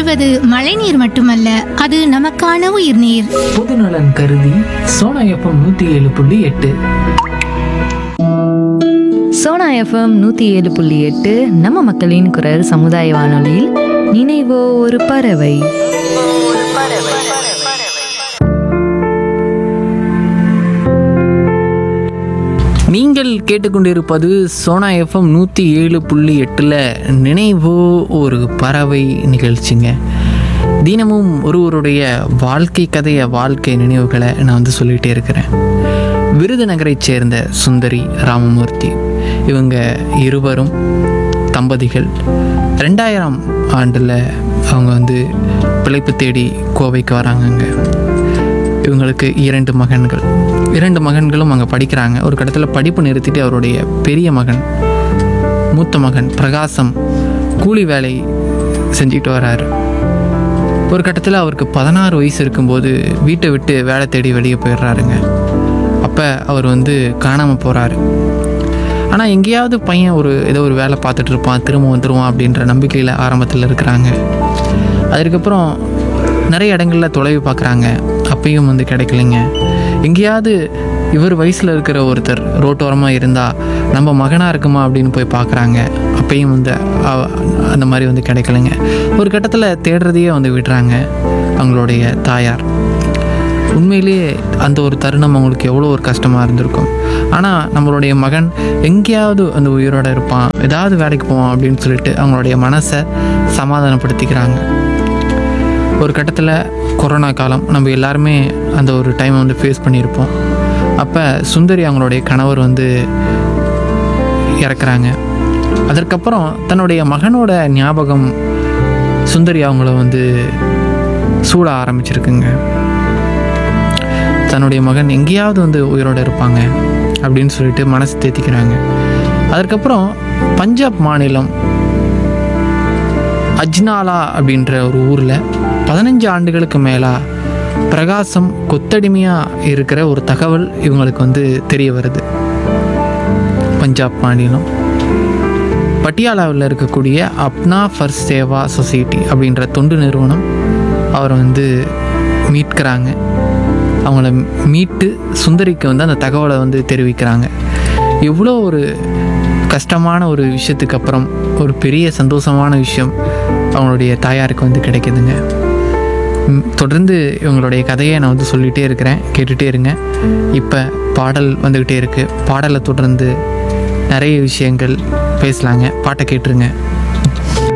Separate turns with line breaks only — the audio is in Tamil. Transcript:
வாழ்வது மழைநீர் மட்டுமல்ல அது நமக்கான உயிர்நீர்
பொதுநலன் கருதி சோனா எஃப்எம் நூத்தி ஏழு புள்ளி எட்டு
சோனா எஃப்எம் நூற்றி ஏழு புள்ளி எட்டு நம்ம மக்களின் குரல் சமுதாய வானொலியில் நினைவோ ஒரு பறவை
நீங்கள் கேட்டுக்கொண்டிருப்பது சோனா எஃப்எம் நூற்றி ஏழு புள்ளி எட்டில் நினைவோ ஒரு பறவை நிகழ்ச்சிங்க தினமும் ஒருவருடைய வாழ்க்கை கதைய வாழ்க்கை நினைவுகளை நான் வந்து சொல்லிகிட்டே இருக்கிறேன் விருதுநகரைச் சேர்ந்த சுந்தரி ராமமூர்த்தி இவங்க இருவரும் தம்பதிகள் ரெண்டாயிரம் ஆண்டில் அவங்க வந்து பிழைப்பு தேடி கோவைக்கு வராங்கங்க இவங்களுக்கு இரண்டு மகன்கள் இரண்டு மகன்களும் அங்கே படிக்கிறாங்க ஒரு கட்டத்தில் படிப்பு நிறுத்திட்டு அவருடைய பெரிய மகன் மூத்த மகன் பிரகாசம் கூலி வேலை செஞ்சுட்டு வராரு ஒரு கட்டத்தில் அவருக்கு பதினாறு வயசு இருக்கும்போது வீட்டை விட்டு வேலை தேடி வெளியே போயிடுறாருங்க அப்போ அவர் வந்து காணாமல் போகிறாரு ஆனால் எங்கேயாவது பையன் ஒரு ஏதோ ஒரு வேலை பார்த்துட்டு இருப்பான் திரும்ப வந்துடுவான் அப்படின்ற நம்பிக்கையில் ஆரம்பத்தில் இருக்கிறாங்க அதுக்கப்புறம் நிறைய இடங்களில் தொலைவு பார்க்குறாங்க அப்பயும் வந்து கிடைக்கலைங்க எங்கேயாவது இவர் வயசில் இருக்கிற ஒருத்தர் ரோட்டோரமாக இருந்தால் நம்ம மகனாக இருக்குமா அப்படின்னு போய் பார்க்குறாங்க அப்பயும் வந்து அவ- அந்த மாதிரி வந்து கிடைக்கலைங்க ஒரு கட்டத்தில் தேடுறதையே வந்து விடுறாங்க அவங்களுடைய தாயார் உண்மையிலேயே அந்த ஒரு தருணம் அவங்களுக்கு எவ்வளோ ஒரு கஷ்டமாக இருந்திருக்கும் ஆனால் நம்மளுடைய மகன் எங்கேயாவது அந்த உயிரோடு இருப்பான் ஏதாவது வேலைக்கு போவான் அப்படின்னு சொல்லிட்டு அவங்களுடைய மனசை சமாதானப்படுத்திக்கிறாங்க ஒரு கட்டத்தில் கொரோனா காலம் நம்ம எல்லாருமே அந்த ஒரு டைமை வந்து ஃபேஸ் பண்ணியிருப்போம் அப்போ சுந்தரி அவங்களுடைய கணவர் வந்து இறக்குறாங்க அதற்கப்புறம் தன்னுடைய மகனோட ஞாபகம் சுந்தரி அவங்கள வந்து சூட ஆரம்பிச்சிருக்குங்க தன்னுடைய மகன் எங்கேயாவது வந்து உயிரோடு இருப்பாங்க அப்படின்னு சொல்லிட்டு மனசு தேத்திக்கிறாங்க அதற்கப்புறம் பஞ்சாப் மாநிலம் அஜ்னாலா அப்படின்ற ஒரு ஊரில் பதினஞ்சு ஆண்டுகளுக்கு மேலாக பிரகாசம் கொத்தடிமையாக இருக்கிற ஒரு தகவல் இவங்களுக்கு வந்து தெரிய வருது பஞ்சாப் மாநிலம் பட்டியாலாவில் இருக்கக்கூடிய அப்னா ஃபர் சேவா சொசைட்டி அப்படின்ற தொண்டு நிறுவனம் அவரை வந்து மீட்கிறாங்க அவங்கள மீட்டு சுந்தரிக்கு வந்து அந்த தகவலை வந்து தெரிவிக்கிறாங்க எவ்வளோ ஒரு கஷ்டமான ஒரு விஷயத்துக்கு அப்புறம் ஒரு பெரிய சந்தோஷமான விஷயம் அவங்களுடைய தாயாருக்கு வந்து கிடைக்குதுங்க ம், தொடர்ந்து இவங்களுடைய கதையை நான் வந்து சொல்லிகிட்டே இருக்கிறேன் கேட்டுகிட்டே இருங்க இப்போ பாடல் வந்துக்கிட்டே இருக்குது பாடலை தொடர்ந்து நிறைய விஷயங்கள் பேசலாங்க பாட்டை கேட்டுருங்க